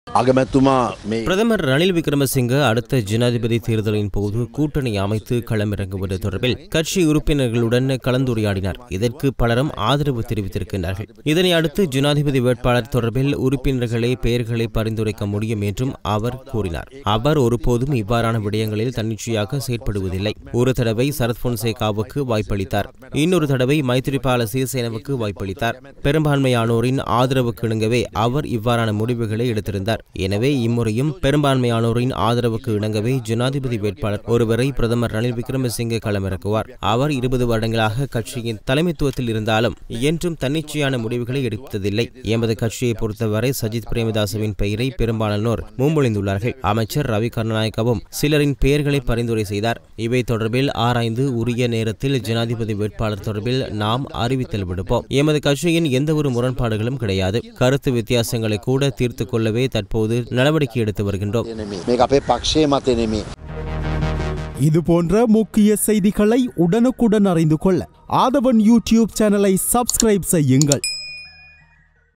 අගමැත්තුමා මේ பிரதமர் ரணில் விக்ரமசிங்க அடுத்த ஜனாதிபதி தேர்தலின் போது கூட்டணி அமைத்து களமிறங்குவது தொடர்பில் கட்சி உறுப்பினர்களுடன் கலந்துரையாடினார் இதற்கு பலரும் ஆதரவு தெரிவித்திருக்கின்றார்கள் இதனை அடுத்து ஜனாதிபதி வேட்பாளர் தொடர்பில் உறுப்பினர்களே பெயர்களை பரிந்துரைக்க முடியும் என்றும் அவர் கூறினார் அவர் ஒருபோதும் இவ்வாறான விடயங்களில் தன்னிச்சையாக செயற்படுவதில்லை ஒரு தடவை சரத் பொன்சேகாவுக்கு வாய்ப்பளித்தார் இன்னொரு தடவை மைத்திரிபால சிறிசேனவுக்கு வாய்ப்பளித்தார் பெரும்பான்மையானோரின் ஆதரவுக்கு இணங்கவே அவர் இவ்வாறான முடிவுகளை எடுத்திருந்தார் எனவே இம்முறையும் பெரும்பான்மையானோரின் ஆதரவுக்கு இணங்கவே ஜனாதிபதி வேட்பாளர் ஒருவரை பிரதமர் ரணில் விக்ரமசிங்கே களமிறக்குவார் அவர் இருபது வருடங்களாக கட்சியின் தலைமைத்துவத்தில் இருந்தாலும் என்றும் தன்னிச்சையான முடிவுகளை எடுத்ததில்லை எமது கட்சியை பொறுத்தவரை சஜித் பிரேமதாசவின் பெயரை பெரும்பாலானோர் முன்மொழிந்துள்ளார்கள் அமைச்சர் ரவி கருணாநாயக்கவும் சிலரின் பெயர்களை பரிந்துரை செய்தார் இவை தொடர்பில் ஆராய்ந்து உரிய நேரத்தில் ஜனாதிபதி வேட்பாளர் தொடர்பில் நாம் அறிவித்தல் விடுப்போம் எமது கட்சியின் எந்தவொரு முரண்பாடுகளும் கிடையாது கருத்து வித்தியாசங்களை கூட தீர்த்துக் கொள்ளவே தற்போது நடவடிக்கை எடுத்து வருகின்றோம் නෙමේ මේක අපේ පක්ෂය මතය නෙමේ. இது போன்ற முக்கிய செய்திகளை உடனுக்குடன் அறிந்து கொள்ள ஆதவன் யூடியூப் சேனலை சப்ஸ்கிரைப் செய்யுங்கள்